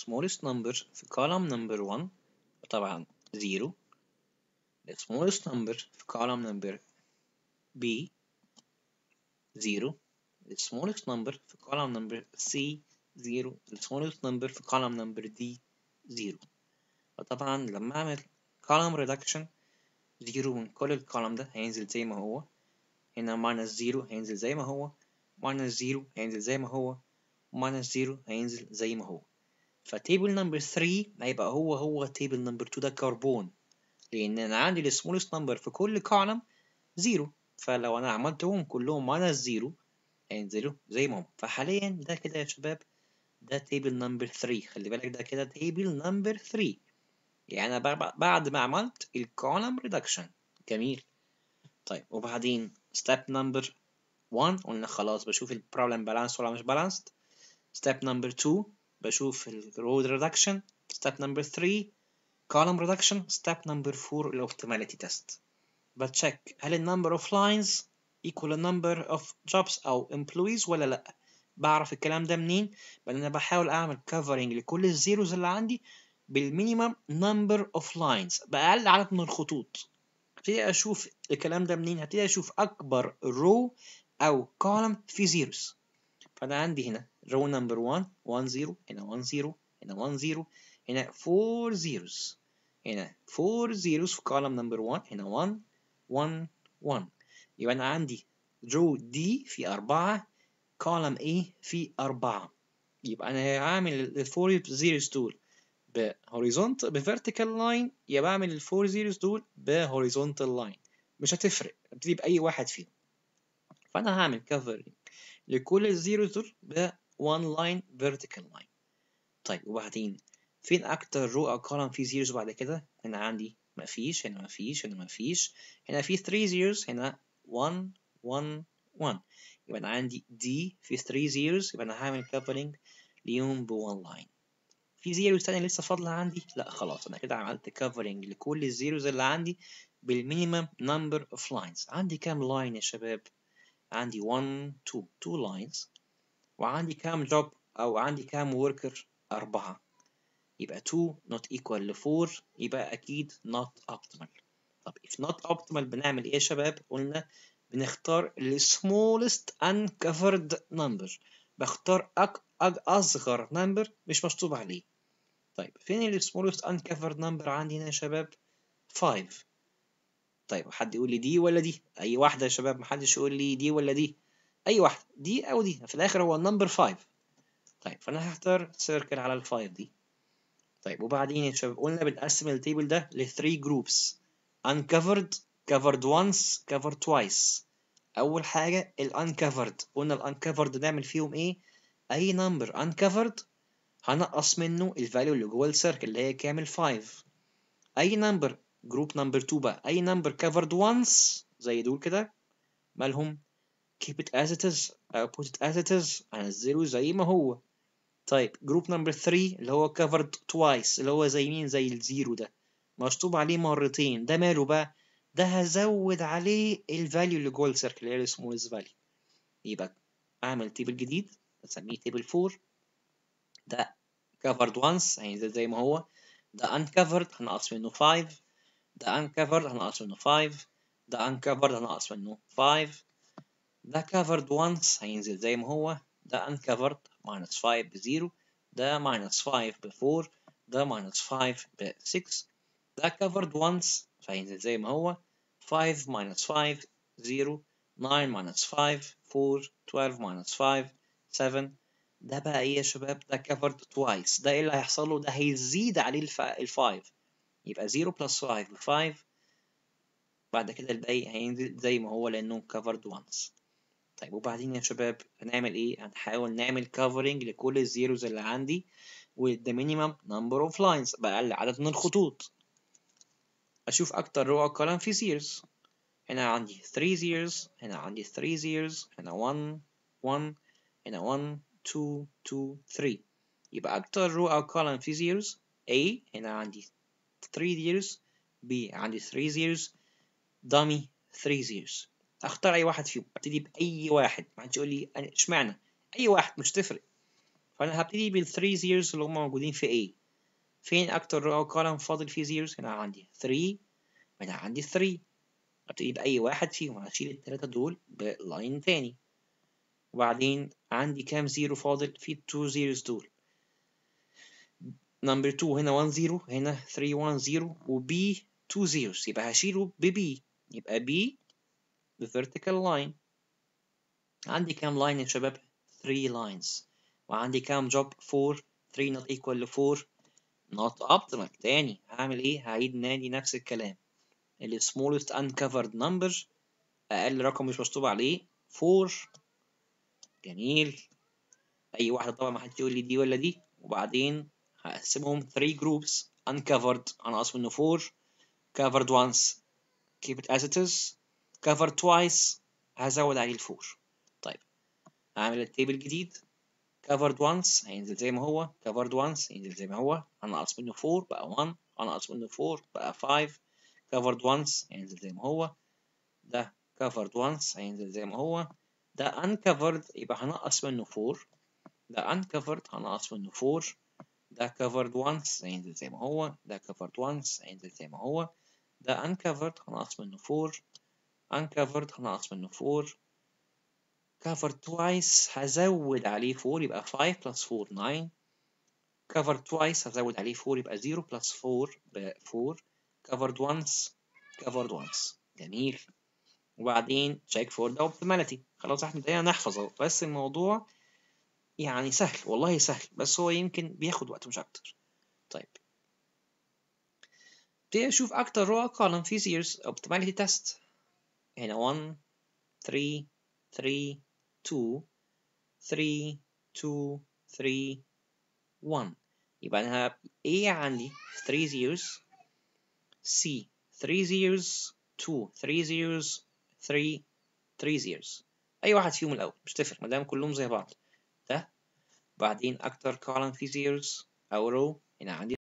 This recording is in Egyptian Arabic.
smallest number في column number 1 طبعا 0 the smallest number في column number B 0 the smallest number في column number C 0 the smallest number في column number D 0 فطبعا لما أعمل column reduction 0 من كل الكولوم ده هينزل زي ما هو هنا minus 0 هينزل زي ما هو minus 0 هينزل زي ما هو minus 0 هينزل زي ما هو فتيبل نمبر 3 هيبقى هو هو تيبل نمبر 2 ده كربون لأن أنا عندي السمولست نمبر في كل كولوم 0 فلو أنا عملتهم كلهم minus 0 هينزلوا زي ما هم فحاليا ده كده يا شباب ده تيبل نمبر 3 خلي بالك ده كده تيبل نمبر 3 يعني أنا بعد ما عملت الكولوم ريدكشن جميل طيب وبعدين ستيب نمبر 1 قلنا خلاص بشوف البروبلم بالانس ولا مش بالانسد ستيب نمبر 2 بشوف الرود ريدكشن ستيب نمبر 3 column reduction step number 4 الاوبتيماليتي تيست بتشيك هل النمبر اوف لاينز equal النمبر اوف jobs او employees ولا لا بعرف الكلام ده منين بان انا بحاول اعمل covering لكل الزيروز اللي عندي بالمينيمم نمبر اوف لاينز باقل عدد من الخطوط هبتدي اشوف الكلام ده منين هبتدي اشوف اكبر رو او column في زيروز فانا عندي هنا رو نمبر 1 1 0 هنا 1 0 هنا 1 0 هنا 4 zeros هنا 4 zeros في column number 1 هنا 1 1 1 يبقى أنا عندي row D في 4 column A في 4 يبقى أنا هعمل ال 4 zeros دول ب horizontal ب vertical line يا بعمل ال 4 zeros دول ب horizontal line مش هتفرق ابتدي بأي واحد فيهم فأنا هعمل covering لكل الزيروز دول ب one line vertical line طيب وبعدين فين أكتر رو أو column فيه زيروز بعد كده؟ هنا عندي مفيش هنا مفيش هنا مفيش هنا في 3 زيروز هنا 1 1 1 يبقى أنا عندي D في 3 زيروز يبقى أنا هعمل covering ليهم ب 1 line في زيروز تانية لسه فاضلة عندي؟ لا خلاص أنا كده عملت covering لكل الزيروز اللي عندي بالمينيمم number of lines عندي كام line يا شباب؟ عندي 1 2 2 lines وعندي كام job أو عندي كام worker أربعة يبقى 2 not equal ل 4 يبقى أكيد not optimal طب if not optimal بنعمل إيه يا شباب؟ قلنا بنختار ال smallest uncovered number بختار أك... أك... أصغر number مش مشطوب عليه طيب فين ال smallest uncovered number عندي هنا يا شباب؟ 5 طيب حد يقول لي دي ولا دي؟ أي واحدة يا شباب محدش يقول لي دي ولا دي أي واحدة دي أو دي في الآخر هو النمبر 5 طيب فأنا هختار سيركل على ال 5 دي طيب وبعدين يا شباب قلنا بنقسم التيبل ده ل 3 جروبس uncovered covered once covered twice أول حاجة ال uncovered قلنا ال uncovered نعمل فيهم إيه؟ أي number uncovered هنقص منه ال value اللي جوه السيركل اللي هي كامل 5 أي number جروب نمبر 2 بقى أي number covered once زي دول كده مالهم keep it as it is أو put it as it is هنزله زي ما هو طيب جروب نمبر 3 اللي هو covered twice اللي هو زي مين زي الزيرو ده مشطوب عليه مرتين ده ماله بقى ده هزود عليه الفاليو اللي جوه السيركل اللي هي السمولست فاليو يبقى اعمل تيبل جديد اسميه تيبل 4 ده covered once هينزل زي ما هو ده uncovered هنقص منه 5 ده uncovered هنقص منه 5 ده uncovered هنقص منه 5 ده covered once هينزل زي ما هو ده uncovered minus 5 ب 0 ده minus 5 ب 4 ده minus 5 ب 6 ده covered once فهينزل زي ما هو 5 minus 5 0 9 minus 5 4 12 minus 5 7 ده بقى ايه يا شباب ده covered twice ده ايه اللي هيحصل له ده هيزيد عليه ال 5 يبقى 0 plus 5 ب 5 بعد كده الباقي هينزل زي ما هو لانه covered once طيب وبعدين يا شباب هنعمل ايه هنحاول نعمل covering لكل الزيروز اللي عندي with the minimum number of lines بأقل عدد من الخطوط أشوف أكتر رو أو column في zeros هنا عندي 3 zeros هنا عندي 3 zeros هنا 1 1 هنا 1 2 2 3 يبقى أكتر رو أو column في zeros A هنا عندي 3 zeros B عندي 3 zeros dummy 3 zeros اختار اي واحد فيهم ابتدي باي واحد ما حدش يقول لي اشمعنى اي واحد مش تفرق فأنا هبتدي بال 3 zeros اللي هم موجودين في A فين أكتر رو أو column فاضل فيه zeros هنا عندي 3 هنا عندي 3 هبتدي بأي واحد فيهم هشيل التلاتة دول بلاين تاني وبعدين عندي كام زيرو فاضل في 2 zeros دول نمبر 2 هنا 1 0 هنا 3 1 0 وB 2 zeros يبقى هشيله ب B يبقى B the vertical line عندي كام لاين يا شباب 3 lines وعندي كام job 4 3 not equal ل 4 not optimal تاني هعمل ايه هعيد نادي نفس الكلام ال smallest uncovered number اقل رقم مش مكتوب عليه 4 جميل اي واحده طبعا ما حدش يقول لي دي ولا دي وبعدين هقسمهم 3 groups uncovered هنقص منه 4 covered once keep it as it is covered twice هزود عليه الفور طيب هعمل التيبل جديد covered once هينزل زي ما هو covered once هينزل زي ما هو هنقص منه 4 بقى 1 هنقص منه 4 بقى 5 covered once هينزل زي ما هو ده covered once هينزل زي ما هو ده uncovered يبقى هنقص منه 4 ده uncovered هنقص منه 4 ده covered once هينزل زي ما هو ده covered once هينزل زي ما هو ده uncovered هنقص منه 4 uncovered هنقص منه 4 covered twice هزود عليه 4 يبقى 5 plus 4 9 covered twice هزود عليه 4 يبقى 0 plus 4 ب 4 covered once covered once جميل وبعدين check for the optimality خلاص احنا بدأنا نحفظ اهو بس الموضوع يعني سهل والله سهل بس هو يمكن بياخد وقت مش اكتر طيب ابتدي اشوف اكتر رو column في series optimality test هنا 1 3 3 2 3 2 3 1 يبقى انا A عندي 3 zeros C 3 zeros 2 3 zeros 3 3 zeros اي واحد فيهم الاول مش تفرق ما دام كلهم زي بعض ده بعدين اكتر column فيه zeros او row هنا عندي